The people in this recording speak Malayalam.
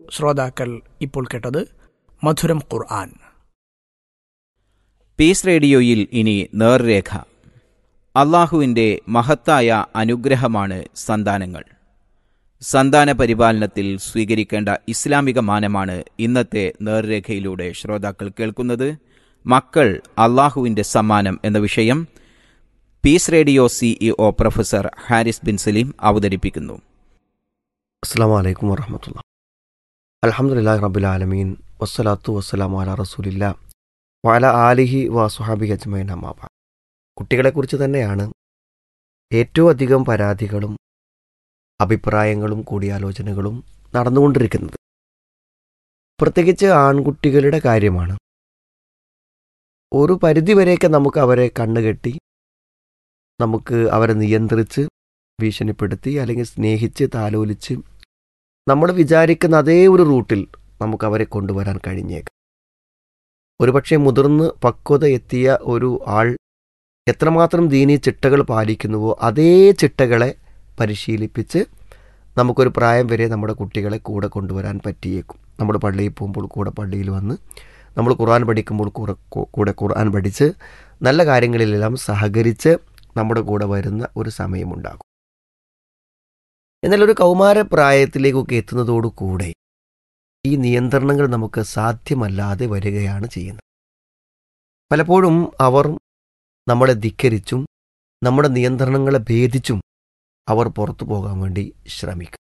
ശ്രോതാക്കൾ ഇപ്പോൾ കേട്ടത് മധുരം ഖുർആൻ പീസ് റേഡിയോയിൽ ഇനി നേർരേഖ അള്ളാഹുവിൻ്റെ മഹത്തായ അനുഗ്രഹമാണ് സന്താനങ്ങൾ സന്താന പരിപാലനത്തിൽ സ്വീകരിക്കേണ്ട ഇസ്ലാമിക മാനമാണ് ഇന്നത്തെ നേർരേഖയിലൂടെ ശ്രോതാക്കൾ കേൾക്കുന്നത് മക്കൾ അള്ളാഹുവിൻ്റെ സമ്മാനം എന്ന വിഷയം peace radio CEO professor Haris bin Saleem അവതരിപ്പിക്കുന്നു അസ്സാം വലൈക്കും വർഹമത്തുള്ള അലഹമുല്ലാ റബുലാലമീൻ വസ്സലാത്തു വസ്സലാം അല റസൂലില്ല വാല ആലിഹി വ സുഹാബി അജ്മൈൻ അമ്മാബ കുട്ടികളെക്കുറിച്ച് തന്നെയാണ് ഏറ്റവും അധികം പരാതികളും അഭിപ്രായങ്ങളും കൂടിയാലോചനകളും നടന്നുകൊണ്ടിരിക്കുന്നത് പ്രത്യേകിച്ച് ആൺകുട്ടികളുടെ കാര്യമാണ് ഒരു പരിധിവരെയൊക്കെ നമുക്ക് അവരെ കണ്ണുകെട്ടി നമുക്ക് അവരെ നിയന്ത്രിച്ച് ഭീഷണിപ്പെടുത്തി അല്ലെങ്കിൽ സ്നേഹിച്ച് താലോലിച്ച് നമ്മൾ വിചാരിക്കുന്ന അതേ ഒരു റൂട്ടിൽ നമുക്ക് അവരെ കൊണ്ടുവരാൻ കഴിഞ്ഞേക്കാം ഒരുപക്ഷെ മുതിർന്ന് പക്വത എത്തിയ ഒരു ആൾ എത്രമാത്രം ദീനീ ചിട്ടകൾ പാലിക്കുന്നുവോ അതേ ചിട്ടകളെ പരിശീലിപ്പിച്ച് നമുക്കൊരു പ്രായം വരെ നമ്മുടെ കുട്ടികളെ കൂടെ കൊണ്ടുവരാൻ പറ്റിയേക്കും നമ്മൾ പള്ളിയിൽ പോകുമ്പോൾ കൂടെ പള്ളിയിൽ വന്ന് നമ്മൾ ഖുർആൻ പഠിക്കുമ്പോൾ കൂടെ കൂടെ ഖുർആൻ പഠിച്ച് നല്ല കാര്യങ്ങളിലെല്ലാം സഹകരിച്ച് നമ്മുടെ കൂടെ വരുന്ന ഒരു സമയമുണ്ടാകും എന്നാൽ ഒരു കൗമാരപ്രായത്തിലേക്കൊക്കെ എത്തുന്നതോടുകൂടെ ഈ നിയന്ത്രണങ്ങൾ നമുക്ക് സാധ്യമല്ലാതെ വരികയാണ് ചെയ്യുന്നത് പലപ്പോഴും അവർ നമ്മളെ ധിക്കരിച്ചും നമ്മുടെ നിയന്ത്രണങ്ങളെ ഭേദിച്ചും അവർ പുറത്തു പോകാൻ വേണ്ടി ശ്രമിക്കും